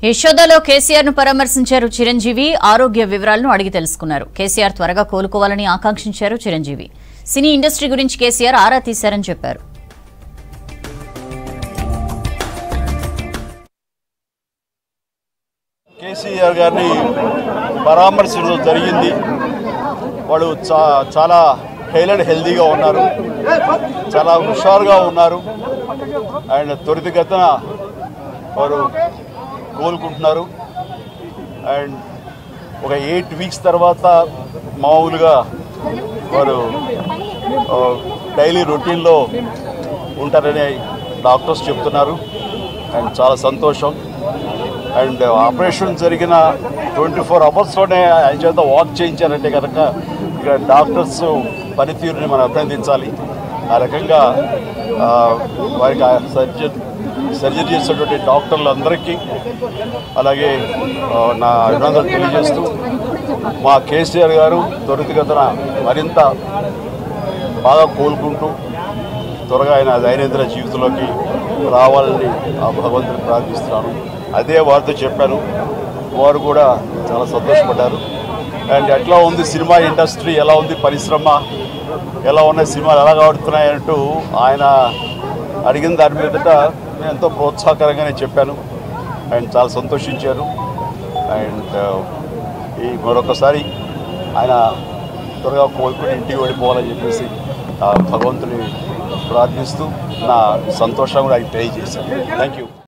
యశోదలో కేసీఆర్ ను పరామర్శించారు చిరంజీవి ఆరోగ్య వివరాలను అడిగి తెలుసుకున్నారు కేసీఆర్ త్వరగా కోలుకోవాలని ఆకాంక్షించారు చిరంజీవి సినీ ఇండస్ట్రీ గురించి కేసీఆర్ ఆరా తీశారని చెప్పారు కేసీఆర్ గారిని పరామర్శించడం జరిగింది వాళ్ళు చా చాలా హెయిల్ అండ్ హెల్దీగా ఉన్నారు చాలా హుషారుగా ఉన్నారు అండ్ త్వరితగతిన వారు కోలుకుంటున్నారు అండ్ ఒక ఎయిట్ వీక్స్ తర్వాత మామూలుగా వారు డైలీ రొటీన్లో ఉంటారని డాక్టర్స్ చెప్తున్నారు అండ్ చాలా సంతోషం అండ్ ఆపరేషన్ జరిగిన ట్వంటీ ఫోర్ అవర్స్లోనే ఆయన చేత వాక్ చేయించారంటే కనుక ఇక్కడ డాక్టర్స్ పనితీరుని మనం అభినందించాలి ఆ రకంగా ఆ, వారికి సర్జరీ సర్జరీ చేసినటువంటి డాక్టర్లందరికీ అలాగే ఆ, నా అభినందనలు తెలియజేస్తూ మా కేసీఆర్ గారు త్వరితగతిన మరింత బాగా కోలుకుంటూ త్వరగా ఆయన దైనందిన జీవితంలోకి రావాలని ఆ భగవంతుని ప్రార్థిస్తున్నాను అదే వారితో చెప్పాను వారు కూడా చాలా సంతోషపడ్డారు అండ్ ఎట్లా ఉంది సినిమా ఇండస్ట్రీ ఎలా ఉంది పరిశ్రమ ఎలా ఉన్నాయి సినిమాలు ఎలా ఆడుతున్నాయి అంటూ ఆయన అడిగిన దాని మీదట నేను ఎంతో ప్రోత్సాహకరంగానే చెప్పాను అండ్ చాలా సంతోషించారు అండ్ ఈ మరొకసారి ఆయన త్వరగా కోలుకుని ఇంటికి వెళ్ళిపోవాలని చెప్పేసి ఆ భగవంతుని ప్రార్థిస్తూ నా సంతోషం కూడా ఆయన తెలియజేశాను థ్యాంక్ యూ